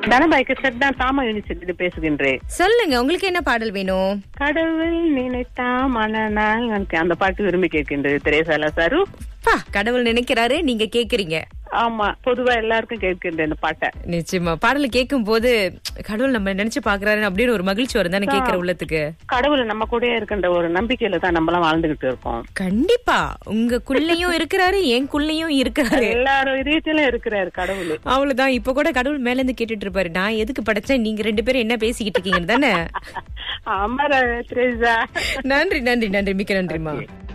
தனபாய்க்கு set தான் தாமா university பேசுகின்றேன் சொல்லுங்க உங்களுக்கு என்ன பாடல் வேணும் கடவுள் நினைத்தா மனநாள் எனக்கு அந்த பாட்டு விரும்பி கேட்கின்றது திரேசாலா சாரு பா கடவுள் நினைக்கிறாரு நீங்க கேக்குறீங்க ஆமா பொதுவா எல்லாருக்கும் கேட்கின்ற இந்த பாட்டை நிச்சயமா பாடல கேட்கும் போது கடவுள் நம்ம நினைச்சு பாக்குறாரு அப்படின்னு ஒரு மகிழ்ச்சி வரும் தானே கேக்குற உள்ளத்துக்கு கடவுள் நம்ம கூடயே இருக்கின்ற ஒரு நம்பிக்கையில தான் நம்மளாம் வாழ்ந்துகிட்டு இருக்கோம் கண்டிப்பா உங்களுக்குள்ளயும் இருக்கிறாரு என்குள்ளயும் இருக்கிறாரு எல்லாரும் இதயத்திலும் இருக்கிறாரு கடவுள் அவ்வளவுதான் இப்ப கூட கடவுள் மேல இருந்து கேட்டுட்டு இருப்பாரு நான் எதுக்கு படைச்சேன் நீங்க ரெண்டு பேரும் என்ன பேசிக்கிட்டு இருக்கீங்க தானே ஆமா திரேசா நன்றி நன்றி நன்றி மிக்க நன்றிமா